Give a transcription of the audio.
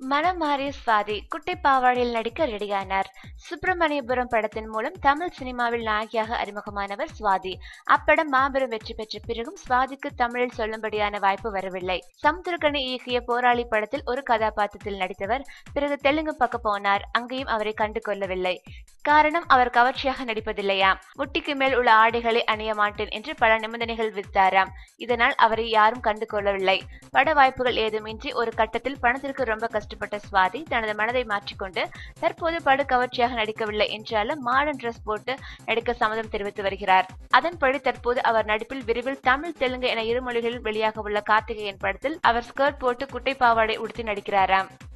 மனம் மாறிய சுவாதி குட்டை பாவாடையில் நடிக்க ரெடியானார் சுப்பிரமணியபுரம் படத்தின் மூலம் தமிழ் சினிமாவில் நாயகியாக அறிமுகமானவர் சுவாதி அப்படம் மாபெரும் வெற்றி பெற்ற பிறகும் சுவாதிக்கு தமிழில் சொல்லும்படியான வாய்ப்பு வரவில்லை சமுத்திரக்கணி இயக்கிய போராளி படத்தில் ஒரு கதாபாத்திரத்தில் நடித்தவர் பிறகு தெலுங்கு பக்கம் போனார் அங்கேயும் அவரை கண்டு கொள்ளவில்லை காரணம் அவர் கவர்ச்சியாக நடிப்பதில்லையாம் முட்டிக்கு மேல் உள்ள ஆடைகளை அணிய மாட்டேன் என்று பல நிபந்தனைகள் விதித்தாராம் இதனால் அவரை யாரும் கண்டு கொள்ளவில்லை பட வாய்ப்புகள் ஏதுமின்றி ஒரு கட்டத்தில் பணத்திற்கு ரொம்ப கஷ்டப்பட்ட சுவாதி தனது மனதை மாற்றிக்கொண்டு தற்போது படு கவர்ச்சியாக நடிக்கவில்லை என்றாலும் மாடர்ன் ட்ரெஸ் போட்டு நடிக்க சம்மதம் தெரிவித்து வருகிறார் அதன்படி தற்போது அவர் நடிப்பில் விரைவில் தமிழ் தெலுங்கு என இரு மொழிகளில் வெளியாக உள்ள கார்த்திகேயன் படத்தில் அவர் ஸ்கர்ட் போட்டு குட்டை பாவாடை உடுத்தி நடிக்கிறாராம்